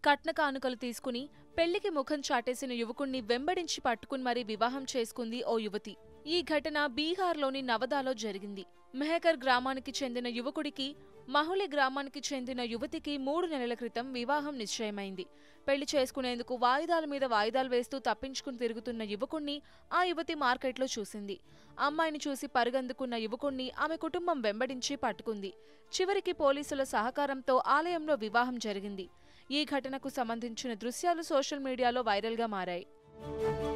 కట్న కానుకలు తీసుకుని పెళ్లికి ముఖం చాటేసిన యువకుణ్ణి వెంబడించి పట్టుకుని మరీ వివాహం చేసుకుంది ఓ యువతి ఈ ఘటన బీహార్లోని నవదాలో జరిగింది మెహకర్ గ్రామానికి చెందిన యువకుడికి మహులి గ్రామానికి చెందిన యువతికి మూడు నెలల క్రితం వివాహం నిశ్చయమైంది పెళ్లి చేసుకునేందుకు వాయిదాల మీద వాయిదాలు వేస్తూ తప్పించుకుని తిరుగుతున్న యువకుణ్ణి ఆ యువతి మార్కెట్లో చూసింది అమ్మాయిని చూసి పరుగందుకున్న యువకుణ్ణి ఆమె కుటుంబం వెంబడించి పట్టుకుంది చివరికి పోలీసుల సహకారంతో ఆలయంలో వివాహం జరిగింది ఈ ఘటనకు సంబంధించిన దృశ్యాలు సోషల్ మీడియాలో వైరల్గా మారాయి